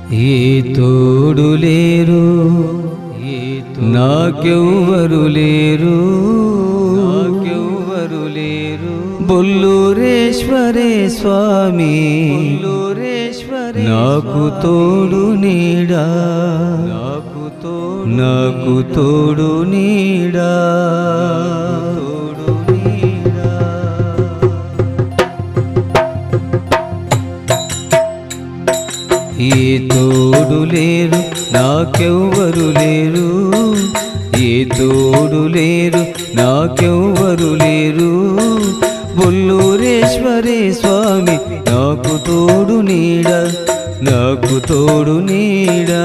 ఏ తోడు లేరు నాకెవ్వరు లేరు నాకెవ్వరు లేరు బొల్లూరేశ్వరే స్వామి బొల్లూరేశ్వరే నాకు తోడు నీడా నాకు తోడు నాకు తోడు నీడా తోడు నీడా ఏ తోడు లేరు నాకెవ్వరు లేరు ఏ తోడు లేరు నాకెవ్వరు లేరు బొల్లూరేశ్వరే స్వామి నాకు తోడు నీడ నాకు తోడు నీడా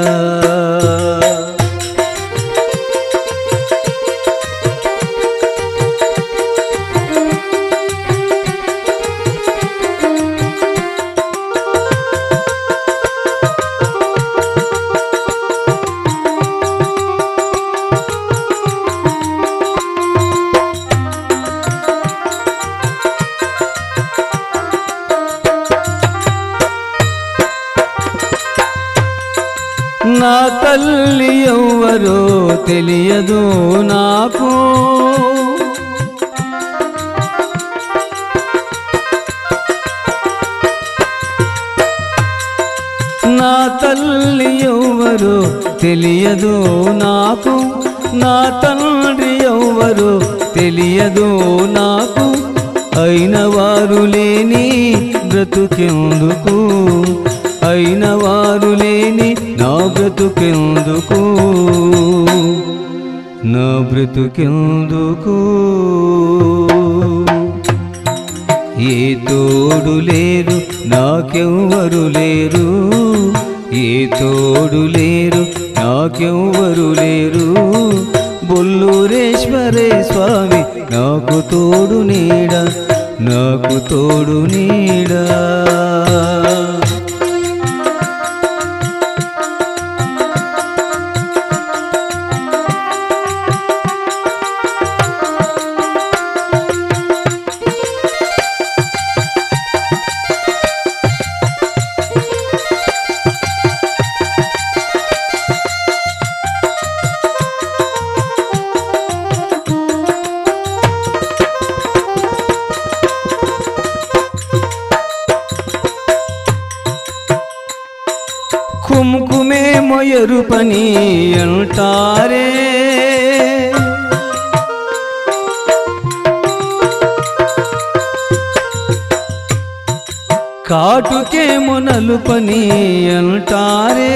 నా తల్లి ఎవ్వరో తెలియదు నాకు నా తల్లి ఎవ్వరో తెలియదు నాకు నా తండ్రి ఎవ్వరో తెలియదు నాకు అయిన వారు లేని బ్రతుకెందుకు అయిన వారు లేని నా బ్రతుకెందుకు నా బ్రతుకెందుకు ఏ తోడు లేరు నాకెవ్వరు లేరు ఏ తోడు లేరు నాకెవ్వరు లేరు బొల్లూరేశ్వరే స్వామి నాకు తోడు నీడ నాకు తోడు నీడా కుంకుమే మొయరు పని అంటారే కాటుకే మునలు పని అంటారే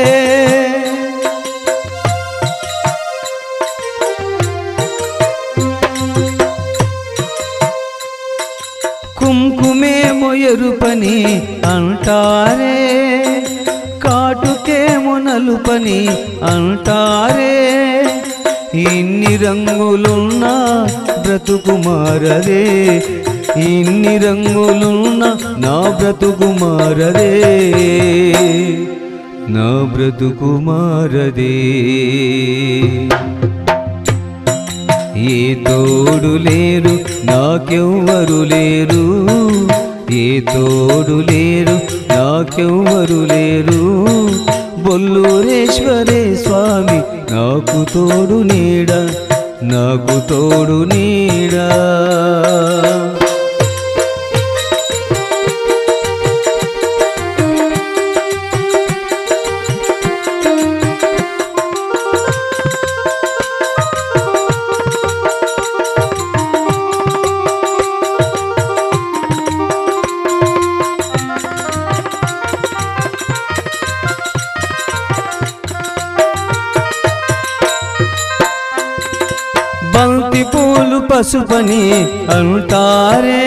కుంకుమే మొయరు పని అంటారే కాటుకే మునలు పని అంటారే ఇన్ని రంగులున్నా బ్రతుకు మారదే ఇన్ని రంగులున్న నా బ్రతుకు మారదే నా బ్రతుకు మారదే ఏ తోడు లేరు నాకెవ్వరు లేరు ఏ తోడు లేరు నాకెవ్వరు లేరు బొల్లూరేశ్వరే స్వామి నాకు తోడు నీడ నాకు తోడు నీడా బంతి పూలు పసుపని అంటారే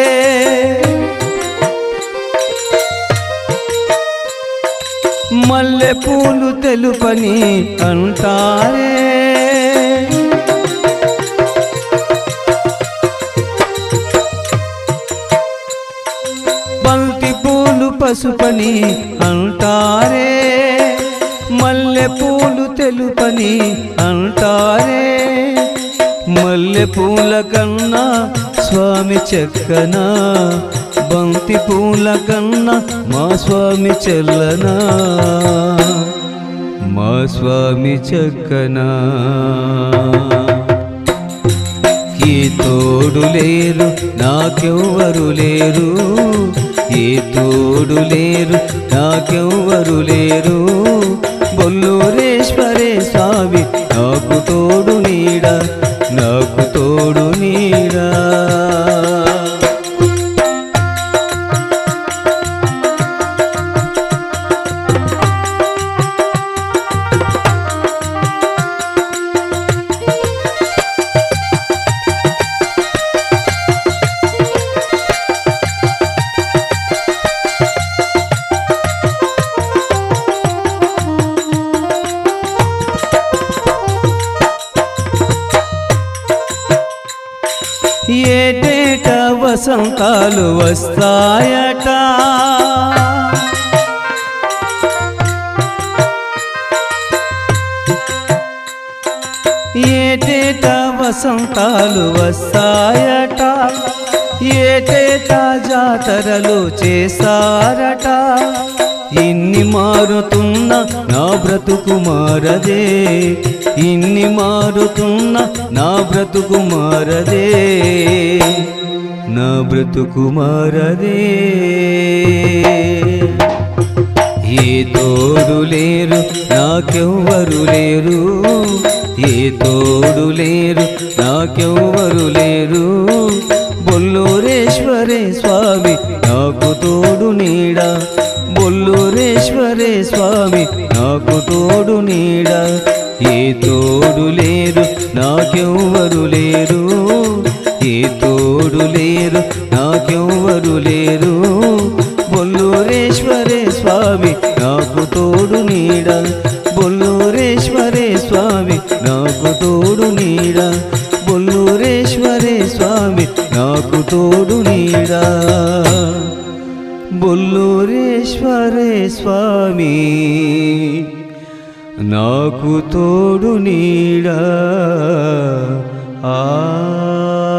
మల్లె పూలు తెలుపని అంటారే బంతి పూలు పసుపని అంటారే మల్లె పూలు తెలుపని అంటారే మల్లె పూల కన్నా స్వామి చెక్కనా బంతి పూల కన్నా మా స్వామి చెల్లనా మా స్వామి చెక్కనా ఈ తోడు లేరు నాకెవ్వరు లేరు ఏ తోడు లేరు నాకెవ్వరు లేరు బొల్లూరేశ్వరే స్వామి నాకు తోడు నీడ నాకు తోడు నీడా ఏటేట వసంతాలు వస్తాయట ఏటేట వసంతాలు వస్తాయట ఏటేట జాతరలు చేశారట ఇన్ని మారుతున్న నా బ్రతుకు మారదే ఇన్ని మారుతున్న నా బ్రతుకు మారదే నా బ్రతుకు మారదే ఏ తోడు లేరు నాకెవ్వరు లేరు ఏ తోడు లేరు నాకెవ్వరు లేరు బొల్లూరేశ్వరే స్వామి నాకు తోడు నీడ బొల్లూరేశ్వరే స్వామి నాకు తోడు నీడ ఏ తోడు లేరు నాకెవ్వరు లేరు ఏ తోడు లేరు నాకెవ్వరు లేరు బొల్లూరేశ్వరే స్వామి నాకు తోడు నీడ బొల్లూరేశ్వరే స్వామి నాకు తోడు నీడ బొల్లూరేశ్వరే స్వామి నాకు తోడు నీడ బొల్లూరేశ్వరే స్వామి నాకు తోడు నీడ ఆ